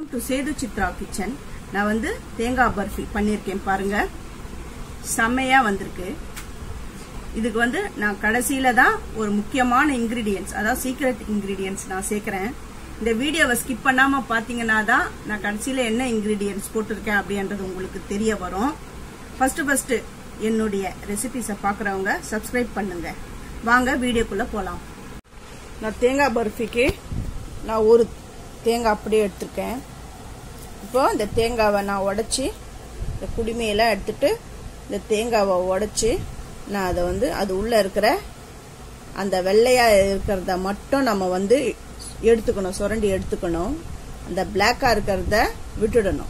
to Setu Chitra kitchen நான் வந்து தேங்காய் பர்ஃபி பண்ணியிருக்கேன் பாருங்க செம்மையா வந்திருக்கு இதுக்கு வந்து நான் கடைசியில தான் ஒரு முக்கியமான இன்கிரீடியன்ஸ் அதாவது சீக்ரெட் இன்கிரீடியன்ஸ் நான் சேர்க்கிறேன் இந்த வீடியோவை ஸ்கிப் பண்ணாம பாத்தீங்கன்னா தான் நான் கடைசியில என்ன இன்கிரீடியன்ஸ் போட்டிருக்கேன் அப்படின்றது உங்களுக்கு தெரிய வரும் ஃபர்ஸ்ட் ஃபர்ஸ்ட் என்னுடைய ரெசிபிஸை பார்க்குறவங்க சப்ஸ்கிரைப் பண்ணுங்க வாங்க வீடியோக்குள்ள போலாம் நான் தேங்காய் பர்ஃபிக்கு நான் ஒரு தேங்காய் அப்படியே எடுத்திருக்கேன் இப்போ இந்த தேங்காவை நான் உடச்சி இந்த குடிமையெல்லாம் எடுத்துட்டு இந்த தேங்காவை உடச்சி நான் அதை வந்து அது உள்ளே இருக்கிற அந்த வெள்ளையாக இருக்கிறத மட்டும் நம்ம வந்து எடுத்துக்கணும் சுரண்டி எடுத்துக்கணும் அந்த பிளாக்காக இருக்கிறத விட்டுடணும்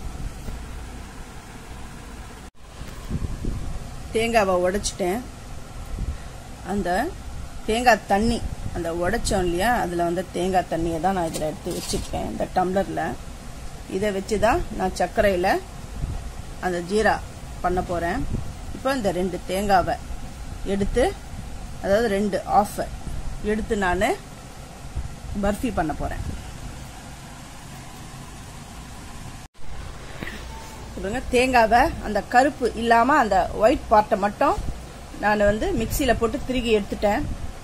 தேங்காவை உடைச்சிட்டேன் அந்த தேங்காய் தண்ணி அந்த உடைச்சோம் இல்லையா அதில் வந்து தேங்காய் தண்ணியை தான் நான் இதில் எடுத்து வச்சுருக்கேன் இந்த டம்ளரில் இதை வச்சு தான் நான் சர்க்கரையில் அந்த ஜீரா பண்ண போகிறேன் இப்போ இந்த ரெண்டு தேங்காவை எடுத்து அதாவது ரெண்டு ஆஃப் எடுத்து நான் பர்ஃபி பண்ண போகிறேன் சொல்லுங்க தேங்காவை அந்த கருப்பு இல்லாமல் அந்த ஒயிட் பார்ட்டை மட்டும் நான் வந்து மிக்சியில் போட்டு திருகி எடுத்துட்டேன்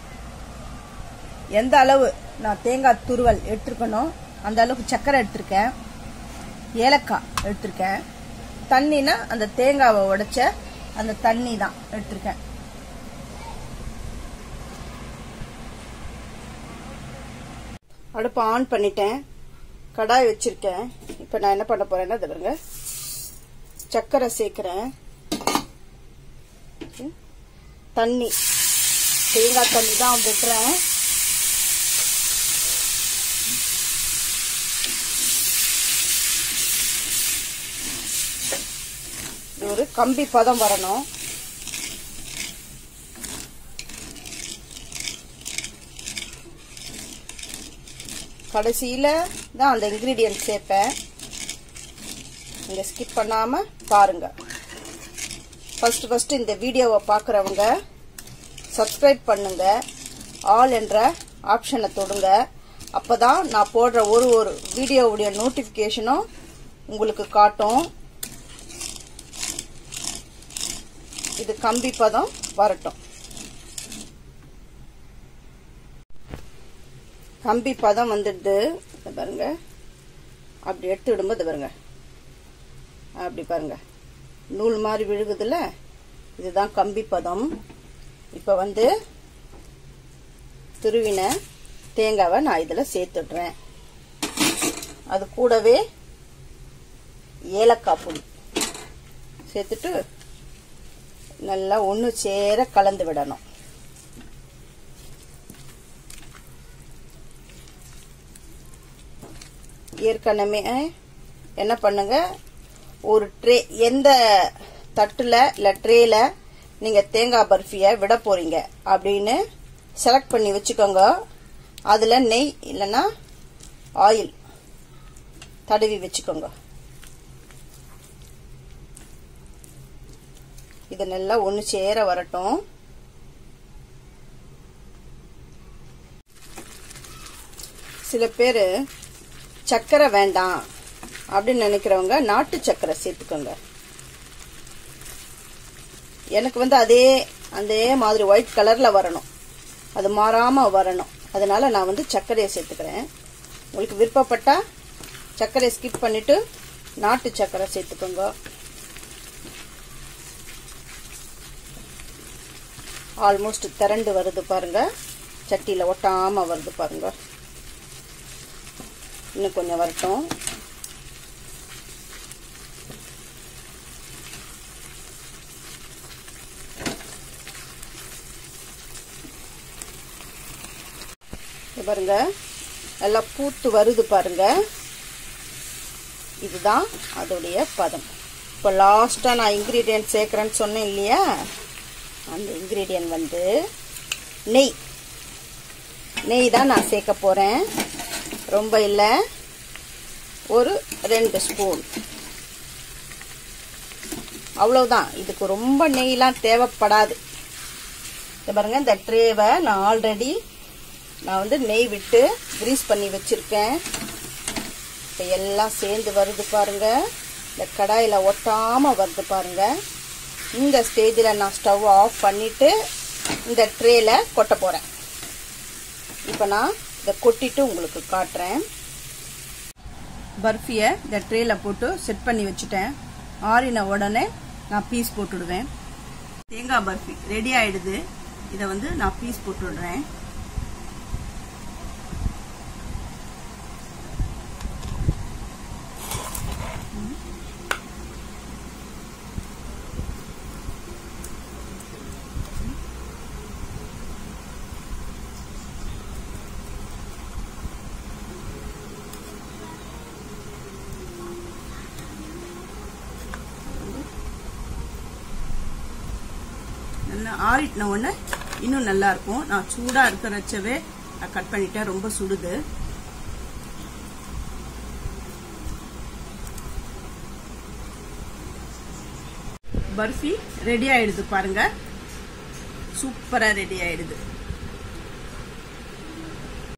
எந்த அளவு நான் தேங்காய் துருவல் எடுத்துருக்கணும் அந்த அளவுக்கு சர்க்கரை எடுத்திருக்கேன் ஏலக்காய் எடுத்திருக்கேன் தண்ணினா அந்த தேங்காவை உடைச்ச அந்த தண்ணி தான் எடுத்திருக்கேன் அடுப்பை ஆன் பண்ணிட்டேன் கடாய் வச்சிருக்கேன் இப்போ நான் என்ன பண்ண போறேன்னா பாருங்க சர்க்கரை சேர்க்கிறேன் தண்ணி தேங்காய் தண்ணி தான் விட்டுறேன் ஒரு கம்பி பதம் வரணும் கடைசியில தான் அந்த இன்கிரீடியன்ட் சேர்ப்பேன் நீங்க ஸ்கிப் பண்ணாம பாருங்க ஃபர்ஸ்ட் ஃபர்ஸ்ட் இந்த வீடியோவை பார்க்குறவங்க சப்ஸ்கிரைப் பண்ணுங்க ஆல் என்ற ஆப்ஷனை தொடுங்க அப்பதான் நான் போடுற ஒரு ஒரு வீடியோவுடைய நோட்டிஃபிகேஷனும் உங்களுக்கு காட்டும் இது கம்பி பதம் வரட்டும் கம்பி பதம் வந்துடுது பாருங்க அப்படி எடுத்து விடும்போது பாருங்க அப்படி பாருங்க நூல் மாதிரி விழுகுதுல்ல இதுதான் கம்பி பதம் இப்போ வந்து துருவின தேங்காவை நான் இதில் சேர்த்துடுறேன் அது கூடவே ஏலக்காய் பொடி சேர்த்துட்டு நல்லா ஒன்று சேர கலந்து விடணும் ஏற்கனவே என்ன பண்ணுங்க ஒரு ட்ரே எந்த தட்டுல இல்ல ட்ரேல நீங்க தேங்காய் பர்ஃபிய விட போறீங்க அப்படின்னு செலக்ட் பண்ணி வச்சுக்கோங்க அதுல நெய் இல்லைன்னா ஆயில் தடவி வச்சுக்கோங்க இது நல்லா ஒன்று சேர வரட்டும் சில பேர் சர்க்கரை வேண்டாம் அப்படின்னு நினைக்கிறவங்க நாட்டு சர்க்கரை சேர்த்துக்கோங்க எனக்கு வந்து அதே அதே மாதிரி ஒயிட் கலர்ல வரணும் அது மாறாம வரணும் அதனால நான் வந்து சர்க்கரையை சேர்த்துக்கிறேன் உங்களுக்கு விருப்பப்பட்டா சர்க்கரையை ஸ்கிப் பண்ணிட்டு நாட்டு சர்க்கரை சேர்த்துக்கோங்க ஆல்மோஸ்ட் திரண்டு வருது பாருங்க சட்டியில் ஒட்டாமல் வருது பாருங்க இன்னும் கொஞ்சம் வரட்டும் பாருங்க நல்லா பூத்து வருது பாருங்க இதுதான் அதோடைய பதம் இப்போ லாஸ்ட்டாக நான் இன்க்ரீடியன்ட் சேர்க்குறேன்னு சொன்னேன் இல்லையா அந்த இன்க்ரீடியன்ட் வந்து நெய் நெய் தான் நான் சேர்க்க போகிறேன் ரொம்ப இல்லை ஒரு ரெண்டு ஸ்பூன் அவ்வளவுதான் இதுக்கு ரொம்ப நெய்லாம் தேவைப்படாது இது பாருங்க இந்த ட்ரேவை நான் ஆல்ரெடி நான் வந்து நெய் விட்டு கிரீஸ் பண்ணி வச்சிருக்கேன் இப்போ எல்லாம் சேர்ந்து வருது பாருங்க இந்த கடாயில் ஒட்டாமல் வருது பாருங்க இந்த ஸ்டேஜில் நான் ஸ்டவ் ஆஃப் பண்ணிவிட்டு இந்த ட்ரேல கொட்ட போகிறேன் இப்போ நான் இதை கொட்டிட்டு உங்களுக்கு காட்டுறேன் பர்ஃபியை இந்த ட்ரேல போட்டு செட் பண்ணி வச்சுட்டேன் ஆறின உடனே நான் பீஸ் போட்டுடுவேன் தேங்காய் பர்ஃபி ரெடி ஆயிடுது இதை வந்து நான் பீஸ் போட்டுடுறேன் நல்லா ஆறிட்டின உடனே இன்னும் நல்லா இருக்கும் நான் சூடா இருக்கிறச்சவே நான் கட் பண்ணிட்டேன் ரொம்ப சுடுது பர்ஃபி ரெடி ஆயிடுது பாருங்க சூப்பரா ரெடி ஆயிடுது